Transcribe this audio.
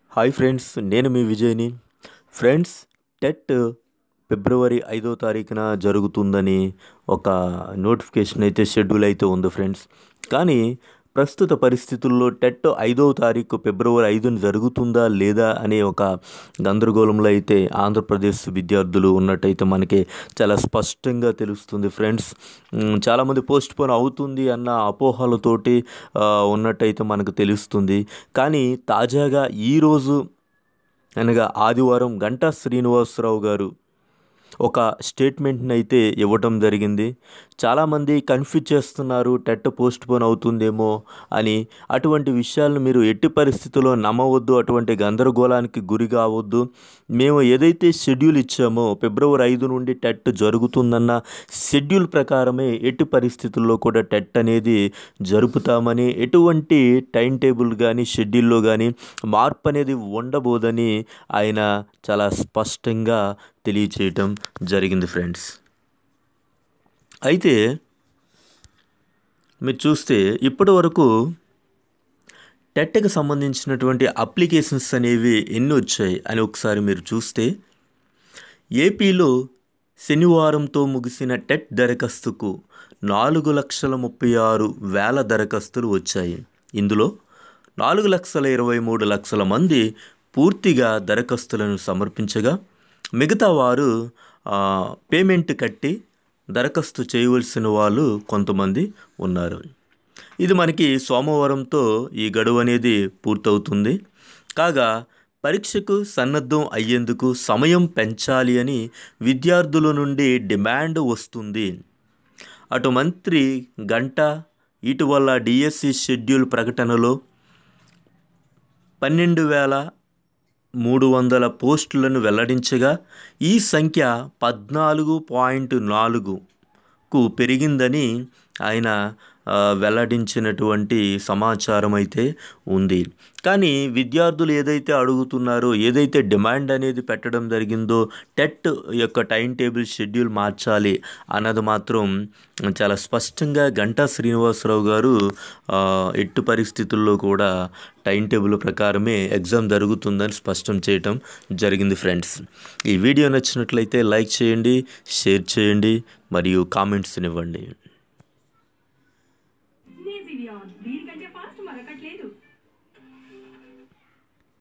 hi friends నేను మీ విజయ్ని friends TET ఫిబ్రవరి ఐదో తారీఖున జరుగుతుందని ఒక నోటిఫికేషన్ అయితే షెడ్యూల్ అయితే ఉంది ఫ్రెండ్స్ కానీ ప్రస్తుత పరిస్థితుల్లో టెట్ ఐదో తారీఖు ఫిబ్రవరి ఐదున జరుగుతుందా లేదా అనే ఒక గందరగోళంలో అయితే ఆంధ్రప్రదేశ్ విద్యార్థులు ఉన్నట్టయితే మనకి చాలా స్పష్టంగా తెలుస్తుంది ఫ్రెండ్స్ మ్, చాలామంది పోస్ట్ పోన్ అవుతుంది అన్న అపోహలతోటి ఆ, ఉన్నట్టయితే మనకు తెలుస్తుంది కానీ తాజాగా ఈరోజు అనగా ఆదివారం గంటా శ్రీనివాసరావు గారు ఒక స్టేట్మెంట్ని అయితే ఇవ్వటం జరిగింది చాలామంది కన్ఫ్యూజ్ చేస్తున్నారు టెట్ పోస్ట్ పోన్ అవుతుందేమో అని అటువంటి విషయాలను మీరు ఎట్టి పరిస్థితుల్లో నమ్మవద్దు అటువంటి గందరగోళానికి గురి కావద్దు మేము ఏదైతే షెడ్యూల్ ఇచ్చామో ఫిబ్రవరి ఐదు నుండి టెట్ జరుగుతుందన్న షెడ్యూల్ ప్రకారమే ఎట్టి పరిస్థితుల్లో కూడా టెట్ అనేది జరుపుతామని ఎటువంటి టైం టేబుల్ కానీ షెడ్యూల్లో కానీ మార్పు అనేది ఉండబోదని ఆయన చాలా స్పష్టంగా తెలియచేయటం జరిగింది ఫ్రెండ్స్ అయితే మీరు చూస్తే ఇప్పటి వరకు టెట్కి సంబంధించినటువంటి అప్లికేషన్స్ అనేవి ఎన్ని వచ్చాయి అని ఒకసారి మీరు చూస్తే ఏపీలో శనివారంతో ముగిసిన టెట్ దరఖాస్తుకు నాలుగు లక్షల ముప్పై ఆరు వేల దరఖాస్తులు వచ్చాయి ఇందులో నాలుగు లక్షల ఇరవై మూడు లక్షల మంది పూర్తిగా దరఖాస్తులను సమర్పించగా మిగతా వారు ఆ, పేమెంట్ కట్టి దరఖాస్తు చేయవలసిన వాళ్ళు కొంతమంది ఉన్నారు ఇది మనకి సోమవారంతో ఈ గడువు అనేది పూర్తవుతుంది కాగా పరీక్షకు సన్నద్ధం అయ్యేందుకు సమయం పెంచాలి అని విద్యార్థుల నుండి డిమాండ్ వస్తుంది అటు మంత్రి గంట ఇటీవల డిఎస్సి షెడ్యూల్ ప్రకటనలో పన్నెండు వేల మూడు వందల పోస్టులను వెల్లడించగా ఈ సంఖ్య పద్నాలుగు పాయింట్ నాలుగుకు పెరిగిందని ఆయన ఆ, వెల్లడించినటువంటి సమాచారం అయితే ఉంది కానీ విద్యార్థులు ఏదైతే అడుగుతున్నారో ఏదైతే డిమాండ్ అనేది పెట్టడం జరిగిందో టెట్ యొక్క టైం టేబుల్ షెడ్యూల్ మార్చాలి అన్నది మాత్రం చాలా స్పష్టంగా గంటా శ్రీనివాసరావు గారు ఆ, ఎట్టు పరిస్థితుల్లో కూడా టైం టేబుల్ ప్రకారమే ఎగ్జామ్ జరుగుతుందని స్పష్టం చేయటం జరిగింది ఫ్రెండ్స్ ఈ వీడియో నచ్చినట్లయితే లైక్ చేయండి షేర్ చేయండి మరియు కామెంట్స్నివ్వండి